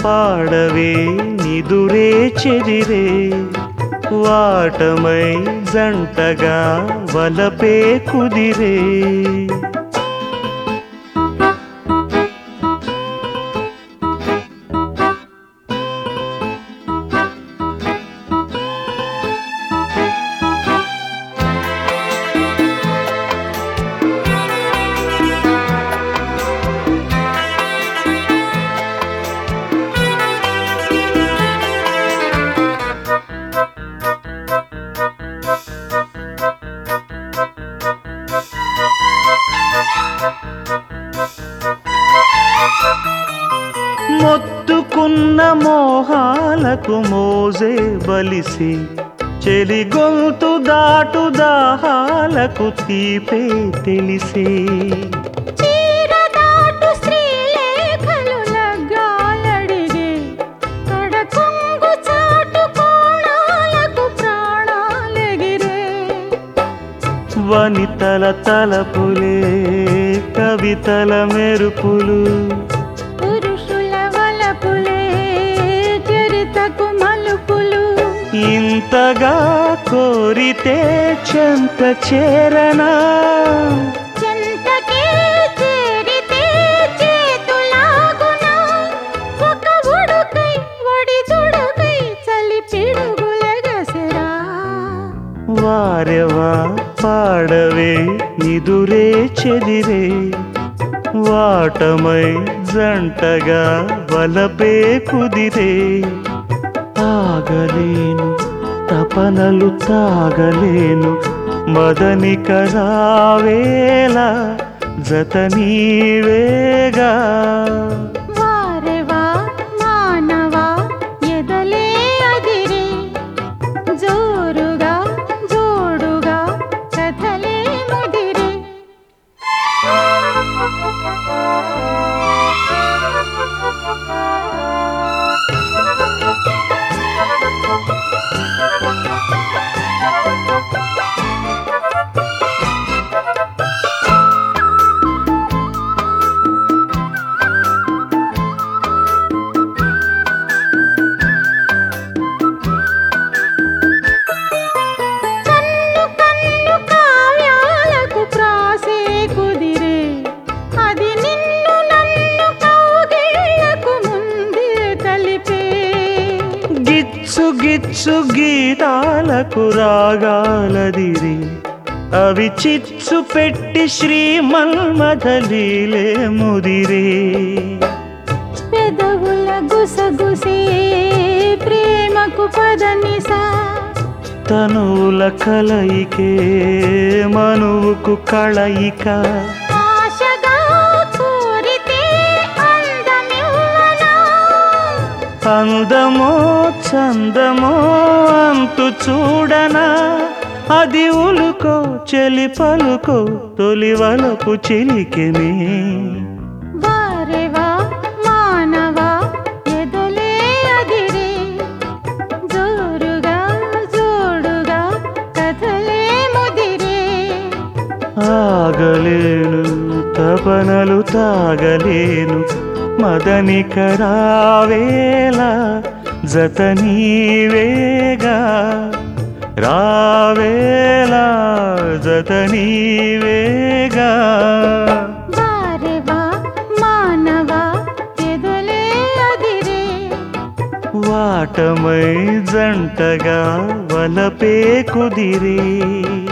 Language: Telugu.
పాడవే నిదురే చెదిరే వాటమై జంటగా వలపే కుదిరే మొత్తుకున్న మోహాలకు మోజే బలిసి చెలి గొంతు దాటు దాహాలకు తీపే తెలిసే చీరదాటు శ్రీలేఖలు లగ్గాలడిగే కడకొంగు చాటు కోణాలకు ప్రాణాలెగిరే వనితల తలపులే కవితల మెరుపులు పురుషుల వలపులే చరితకు మలుపులు ఇంతగా కోరితే చెంత చేరనా చెంతకే చేరితే చేతులాగునా ఒక ఉడుకై ఒడిదుడుకై చలి పిడుగులెగసెరా వారెవా పాడవే నిదురే చెదిరే వాటమై జంటగా వలపే కుదిరే ఆగలేను తపనలు తాగలేను మదనిక రావేలా జత నీవేగా వారెవా మానవా ఎదలే అదిరే జోరుగా జోడుగా కథలే ముదిరే కన్ను కన్ను కావ్యాలకు ప్రాసే కుదిరే అది నిన్ను నన్ను కౌగిళ్లకు ముందే కలిపే గిచ్చు గిచ్చు గీతాలకు రాగాలదిరి అవి చిచ్చు పెట్టి శ్రీమన్మథలీలే ముదిరే పెదవుల గుసగుసే ప్రేమకు పదనిసా తనువుల కలయికే మనువుకు కళయిక ఆశగా కోరితే అందమివ్వనా అందమో చందమో అంతు చూడనా అది ఉలుకో చెలి పలుకో తొలివలపు చిలికెనే వారెవా మానవా ఎదలే అదిరే జోరుగా జోడుగా కథలే ముదిరే ఆగలేను తపనలు తాగలేను మదనిక రావేలా జత నీవేగా రావేలా జత నీవేగా వారెవా మానవా ఎదలే అదిరే వాటమై జంటగా వలపే కుదిరే